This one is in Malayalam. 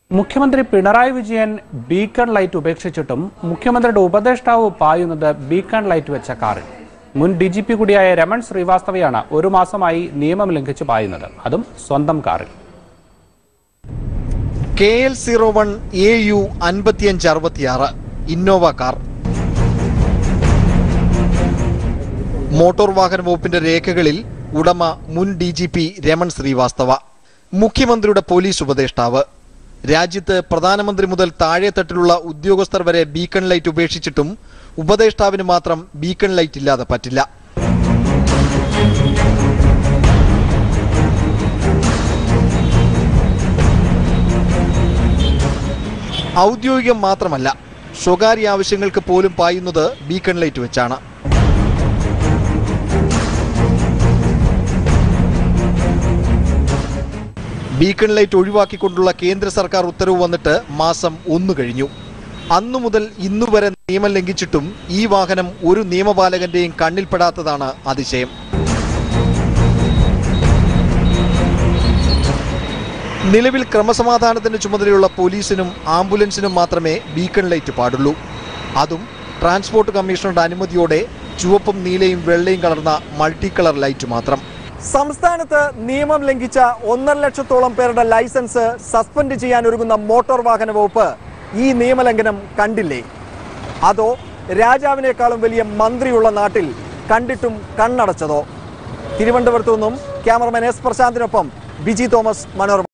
മുഖ്യമന്ത്രി പിണറായി വിജയൻ ബീക്കൺ ലൈറ്റ് ഉപേക്ഷിച്ചിട്ടും മുഖ്യമന്ത്രിയുടെ ഉപദേഷ്ടാവ് പായുന്നത് ബീക്കൺ ലൈറ്റ് വെച്ച കാറിൽ മുൻ ഡി ജി പി കൂടിയായ രമൺ ശ്രീവാസ്തവയാണ് ഒരു മാസമായി നിയമം ലംഘിച്ച് പായുന്നത് അതും സ്വന്തം കാറിൽ K L zero one A U അൻപത്തിയഞ്ച് അറുപത്തിയാറ് ഇന്നോവ കാർ മോട്ടോർ വാഹന വകുപ്പിന്റെ രേഖകളിൽ ഉടമ മുൻ D G P Raman Srivastava മുഖ്യമന്ത്രിയുടെ പോലീസ് ഉപദേഷ്ടാവ് രാജ്യത്ത് പ്രധാനമന്ത്രി മുതൽ താഴെത്തട്ടിലുള്ള ഉദ്യോഗസ്ഥർ വരെ ബീക്കൺ ലൈറ്റ് ഉപേക്ഷിച്ചിട്ടും ഉപദേഷ്ടാവിന് മാത്രം ബീക്കൺ ലൈറ്റ് ഇല്ലാതെ പറ്റില്ല ഔദ്യോഗികം മാത്രമല്ല സ്വകാര്യ ആവശ്യങ്ങൾക്ക് പോലും പായുന്നത് ബീക്കൺ ലൈറ്റ് വെച്ചാണ് ബീക്കൺ ലൈറ്റ് ഒഴിവാക്കിക്കൊണ്ടുള്ള കേന്ദ്ര സർക്കാർ ഉത്തരവ് വന്നിട്ട് മാസം ഒന്ന് കഴിഞ്ഞു അന്നു മുതൽ ഇന്നു വരെ നിയമം ലംഘിച്ചിട്ടും ഈ വാഹനം ഒരു നിയമപാലകന്റെയും കണ്ണിൽപ്പെടാത്തതാണ് അതിശയം നിലവിൽ ക്രമസമാധാനത്തിന് ചുമതലയുള്ള പോലീസിനും ആംബുലൻസിനും മാത്രമേ ബീക്കൺ ലൈറ്റ് പാടുള്ളൂ അതും ട്രാൻസ്പോർട്ട് കമ്മീഷണറുടെ അനുമതിയോടെ ചുവപ്പും നീലയും വെള്ളയും കലർന്ന മൾട്ടി കളർ ലൈറ്റ് മാത്രം സംസ്ഥാനത്ത് നിയമം ലംഘിച്ച ഒന്നര ലക്ഷത്തോളം പേരുടെ ലൈസൻസ് സസ്പെൻഡ് ചെയ്യാൻ ഒരുങ്ങുന്ന മോട്ടോർ വാഹന വകുപ്പ് ഈ നിയമലംഘനം കണ്ടില്ലേ അതോ രാജാവിനേക്കാളും വലിയ മന്ത്രിയുള്ള നാട്ടിൽ കണ്ടിട്ടും കണ്ണടച്ചതോ തിരുവനന്തപുരത്തു നിന്നും ക്യാമറമാൻ എസ് പ്രശാന്തിനൊപ്പം ബിജി തോമസ് മനോരമ